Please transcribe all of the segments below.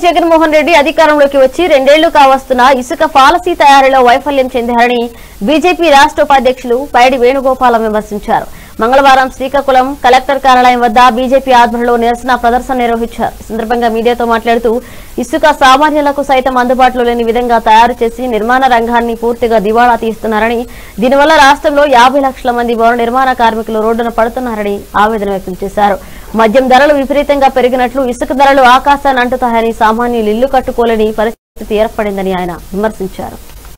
YS Jaganmohan Reddy అధికారంలోకి వచ్చి రెండేళ్లు కావస్తున్న ఇసుక పాలసీ తయారీలో వైఫల్యం చెందారని బీజేపీ రాష్ట్ర ఉపాధ్యక్షులు పైడి వేణుగోపాలం విమర్శించారు మంగళవారం శ్రీకాకుళం కలెక్టర్ కార్యాలయం వద్ద బీజేపీ ఆధ్వర్యంలో నిరసన ప్రదర్శన నిర్వహించారు ఈ సందర్భంగా మీడియాతో మాట్లాడుతూ ఇసుక సామాన్యులకు సైతం అందుబాటులో లేని విధంగా తయారు చేసి నిర్మాణ రంగాన్ని పూర్తిగా దివాళా తీస్తున్నారని దీనివల్ల రాష్ట్రంలో యాభై లక్షల మంది భవన నిర్మాణ కార్మికులు రోడ్డున పడుతున్నారని ఆవేదన వ్యక్తం చేశారు మద్యం ధరలు విపరీతంగా పెరిగినట్లు ఇసుక ధరలు ఆకాశాన్ని అంటుతాయని సామాన్యులు ఇల్లు కట్టుకోలేని పరిస్థితి ఏర్పడిందని ఆయన విమర్శించారు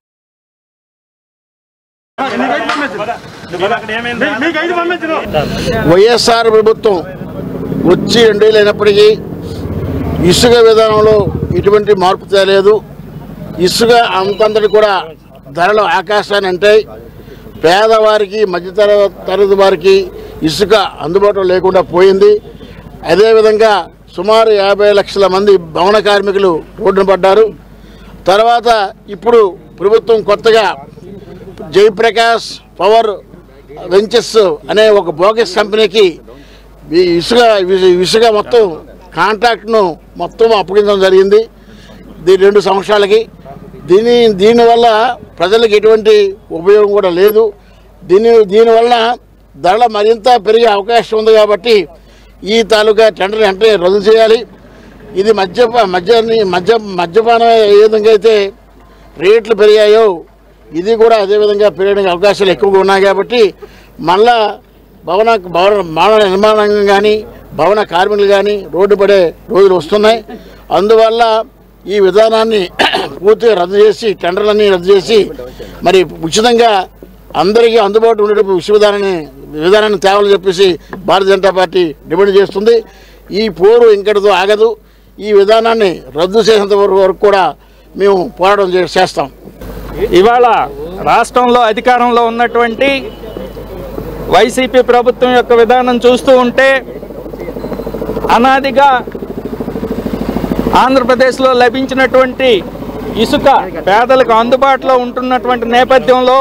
వైఎస్ఆర్ ప్రభుత్వం వచ్చి రెండేళ్ళు అయినప్పటికీ ఇసుక విధానంలో ఎటువంటి మార్పు తేలేదు ఇసుక అంతంతటి కూడా ధరలు ఆకాశాన్ని అంటాయి పేదవారికి మధ్యతర తరగతి వారికి ఇసుక అందుబాటులో లేకుండా పోయింది అదేవిధంగా సుమారు యాభై లక్షల మంది భవన కార్మికులు రోడ్డున పడ్డారు తర్వాత ఇప్పుడు ప్రభుత్వం కొత్తగా జయప్రకాష్ పవర్ వెంచర్స్ అనే ఒక బోగస్ కంపెనీకి ఈ ఇసుక ఇసుక మొత్తం కాంట్రాక్ట్ను మొత్తం అప్పగించడం జరిగింది దీని రెండు సంవత్సరాలకి దీని దీనివల్ల ప్రజలకు ఎటువంటి ఉపయోగం కూడా లేదు దీని దీనివల్ల ధరలు మరింత పెరిగే అవకాశం ఉంది కాబట్టి ఈ తాలూకా టెండర్ వెంటనే రద్దు చేయాలి ఇది మద్యప మద్యాన్ని మద్య మద్యపానం ఏ విధంగా అయితే రేట్లు పెరిగాయో ఇది కూడా అదే విధంగా పెరగడానికి అవకాశాలు ఎక్కువగా ఉన్నాయి కాబట్టి మళ్ళా భవన భవన భవన నిర్మాణం కానీ భవన కార్మికులు కానీ రోడ్డు పడే రోజులు వస్తున్నాయి అందువల్ల ఈ విధానాన్ని పూర్తిగా రద్దు చేసి టెండర్లన్నీ రద్దు చేసి మరి ఉచితంగా అందరికీ అందుబాటులో ఉండేటప్పుడు విశ్వ విధానాన్ని విధానాన్ని తేవాలని చెప్పేసి భారతీయ జనతా పార్టీ డిమాండ్ చేస్తుంది ఈ పోరు ఇంకటితో ఆగదు ఈ విధానాన్ని రద్దు చేసేంత వరకు వరకు కూడా మేము పోరాటం చే- చేస్తాం ఇవాళ రాష్ట్రంలో అధికారంలో ఉన్నటువంటి వైసీపీ ప్రభుత్వం యొక్క విధానం చూస్తూ ఉంటే అనాదిగా ఆంధ్రప్రదేశ్లో లభించినటువంటి ఇసుక పేదలకు అందుబాటులో ఉంటున్నటువంటి నేపథ్యంలో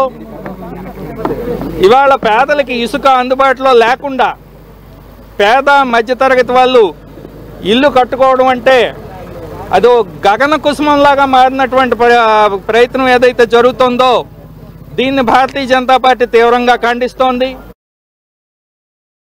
ఇవాళ పేదలకి ఇసుక అందుబాటులో లేకుండా పేద మధ్యతరగతి వాళ్ళు ఇల్లు కట్టుకోవడం అంటే అదో గగన కుసుమంలాగా మారినటువంటి ప్ర- ప్రయత్నం ఏదైతే జరుగుతుందో దీన్ని భారతీయ జనతా పార్టీ తీవ్రంగా ఖండిస్తోంది